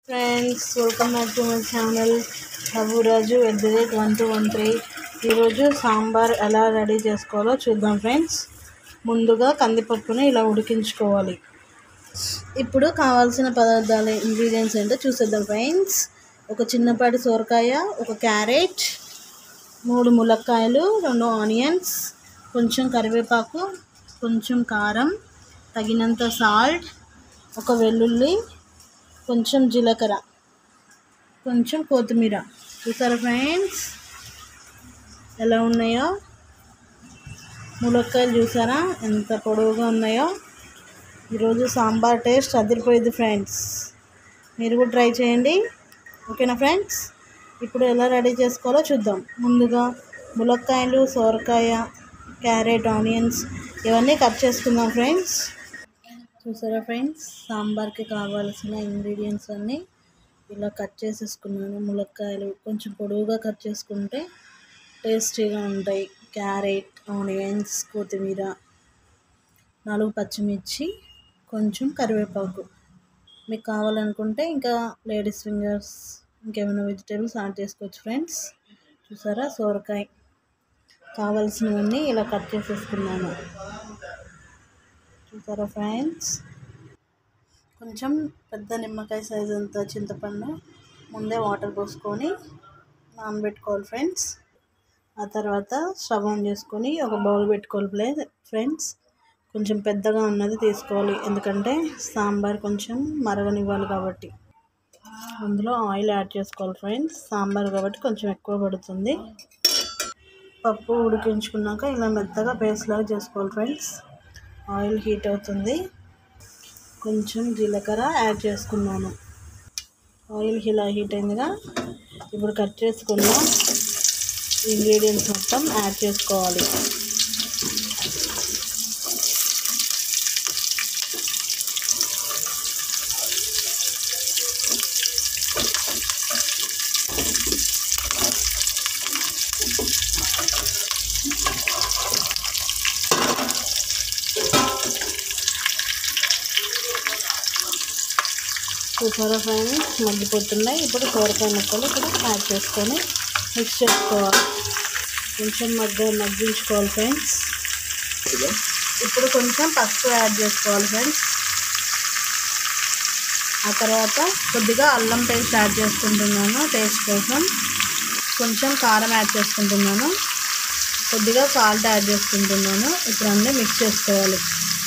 friends welcome back to my channel Raghuraju at the rate one two one three ఈరోజు సాంబార్ ఎలా ready చేసుకోవాలో చూద్దాం friends ముందుగా కందిపప్పుని ఇలా ఉడికించుకోవాలి ఇప్పుడు కావాల్సిన పదార్థాలు ఇంగ్రీడియంట్స్ ఏంటో చూసేద్దాం ఫ్రెండ్స్ ఒక చిన్నపాటి సోరకాయ ఒక క్యారెట్ మూడు ములక్కాయలు రెండు ఆనియన్స్ కొంచెం కరివేపాకు కొంచెం కారం తగినంత సాల్ట్ ఒక వెల్లుల్లి కొంచెం జీలకర్ర కొంచెం కొత్తిమీర చూసారా ఫ్రెండ్స్ ఎలా ఉన్నాయో ములక్కాయలు చూసారా ఎంత పొడవుగా ఉన్నాయో ఈరోజు సాంబార్ టేస్ట్ అదిరిపోయింది ఫ్రెండ్స్ మీరు కూడా ట్రై చేయండి ఓకేనా ఫ్రెండ్స్ ఇప్పుడు ఎలా రెడీ చేసుకోవాలో చూద్దాం ముందుగా ములక్కాయలు సోరకాయ క్యారెట్ ఆనియన్స్ ఇవన్నీ కట్ చేసుకుందాం ఫ్రెండ్స్ చూసారా ఫ్రెండ్స్ సాంబార్కి కావాల్సిన ఇంగ్రీడియంట్స్ అన్నీ ఇలా కట్ చేసేసుకున్నాను ములక్కాయలు కొంచెం పొడవుగా కట్ చేసుకుంటే టేస్టీగా ఉంటాయి క్యారెట్ ఆనియన్స్ కొత్తిమీర నాలుగు పచ్చిమిర్చి కొంచెం కరివేపాకు మీకు కావాలనుకుంటే ఇంకా లేడీస్ ఫింగర్స్ ఇంకేమైనా వెజిటేబుల్స్ యాడ్ చేసుకోవచ్చు ఫ్రెండ్స్ చూసారా సోరకాయ కావాల్సినవన్నీ ఇలా కట్ చేసేసుకున్నాను చూసారా ఫ్రెండ్స్ కొంచెం పెద్ద నిమ్మకాయ సైజ్ అంత చింతపండు ముందే వాటర్ పోసుకొని నానబెట్టుకోవాలి ఫ్రెండ్స్ ఆ తర్వాత స్టవ్ ఆన్ చేసుకొని ఒక బౌల్ పెట్టుకోవాలి ప్లే ఫ్రెండ్స్ కొంచెం పెద్దగా ఉన్నది తీసుకోవాలి ఎందుకంటే సాంబార్ కొంచెం మరగనివ్వాలి కాబట్టి అందులో ఆయిల్ యాడ్ చేసుకోవాలి ఫ్రెండ్స్ సాంబార్ కాబట్టి కొంచెం ఎక్కువ పడుతుంది పప్పు ఉడికించుకున్నాక ఇలా మెత్తగా పేస్ట్ లాగా చేసుకోవాలి ఫ్రెండ్స్ ఆయిల్ హీట్ అవుతుంది కొంచెం జీలకర్ర యాడ్ చేసుకున్నాను ఆయిల్ ఇలా హీట్ అయిందిగా ఇప్పుడు కట్ చేసుకున్న ఇంగ్రీడియంట్స్ మొత్తం యాడ్ చేసుకోవాలి చూసారా ఫ్రెండ్స్ మగ్గిపోతున్నాయి ఇప్పుడు సోరకాయ ముక్కలు కూడా యాడ్ చేసుకొని మిక్స్ చేసుకోవాలి కొంచెం మగ్గ మగ్గించుకోవాలి ఫ్రెండ్స్ ఇప్పుడు కొంచెం పసుపు యాడ్ చేసుకోవాలి ఫ్రెండ్స్ ఆ తర్వాత కొద్దిగా అల్లం పేస్ట్ యాడ్ చేసుకుంటున్నాను టేస్ట్ కోసం కొంచెం కారం యాడ్ చేసుకుంటున్నాను కొద్దిగా సాల్ట్ యాడ్ చేసుకుంటున్నాను ఇప్పుడు అన్నీ మిక్స్ చేసుకోవాలి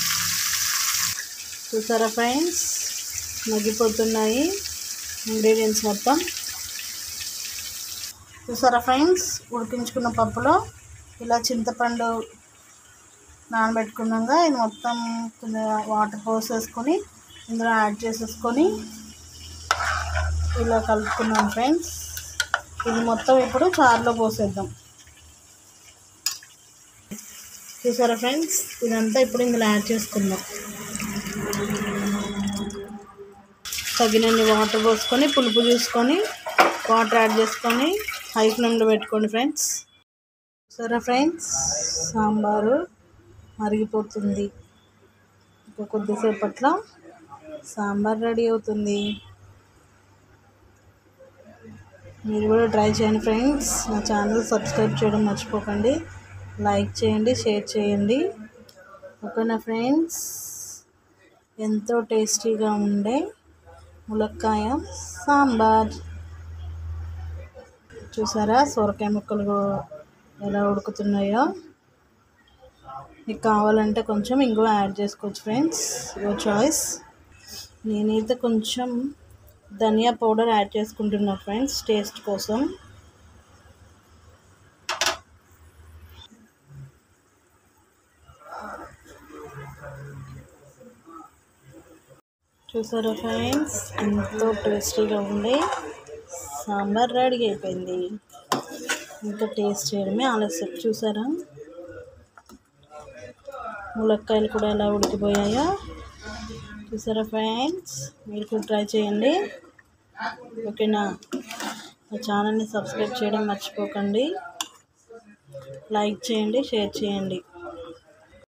చూసారా ఫ్రెండ్స్ మగ్గిపోతున్నాయి ఇంగ్రీడియంట్స్ మొత్తం చూసారా ఫ్రెండ్స్ ఉడికించుకున్న పప్పులో ఇలా చింతపండు నానబెట్టుకున్నాక ఇది మొత్తం వాటర్ పోసేసుకొని ఇందులో యాడ్ చేసేసుకొని ఇలా కలుపుకున్నాం ఫ్రెండ్స్ ఇది మొత్తం ఇప్పుడు చారులో పోసేద్దాం చూసారా ఫ్రెండ్స్ ఇదంతా ఇప్పుడు ఇందులో యాడ్ చేసుకుందాం తగినన్ని వాటర్ పోసుకొని పులుపు చూసుకొని వాటర్ యాడ్ చేసుకొని హై ఫ్లేమ్లో పెట్టుకోండి ఫ్రెండ్స్ సరే ఫ్రెండ్స్ సాంబారు మరిగిపోతుంది ఇంకా కొద్దిసేపట్లో సాంబార్ రెడీ అవుతుంది మీరు కూడా ట్రై చేయండి ఫ్రెండ్స్ నా ఛానల్ సబ్స్క్రైబ్ చేయడం మర్చిపోకండి లైక్ చేయండి షేర్ చేయండి ఓకేనా ఫ్రెండ్స్ ఎంతో టేస్టీగా ఉండే ములక్కాయ సాంబార్ చూసారా సొరకాయ ముక్కలు ఎలా ఉడుకుతున్నాయో మీకు కావాలంటే కొంచెం ఇంకో యాడ్ చేసుకోవచ్చు ఫ్రెండ్స్ యువర్ చాయిస్ నేనైతే కొంచెం ధనియా పౌడర్ యాడ్ చేసుకుంటున్నా ఫ్రెండ్స్ టేస్ట్ కోసం చూసారా ఫ్రెండ్స్ ఎంతో టేస్టీగా ఉండే సాంబార్ రెడీ అయిపోయింది ఇంకా టేస్ట్ చేయడమే ఆలస్యం చూసారా ములక్కాయలు కూడా ఎలా ఉడికిపోయాయో చూసారా ఫ్రెండ్స్ మీరు కూడా ట్రై చేయండి ఓకేనా మా ఛానల్ని సబ్స్క్రైబ్ చేయడం మర్చిపోకండి లైక్ చేయండి షేర్ చేయండి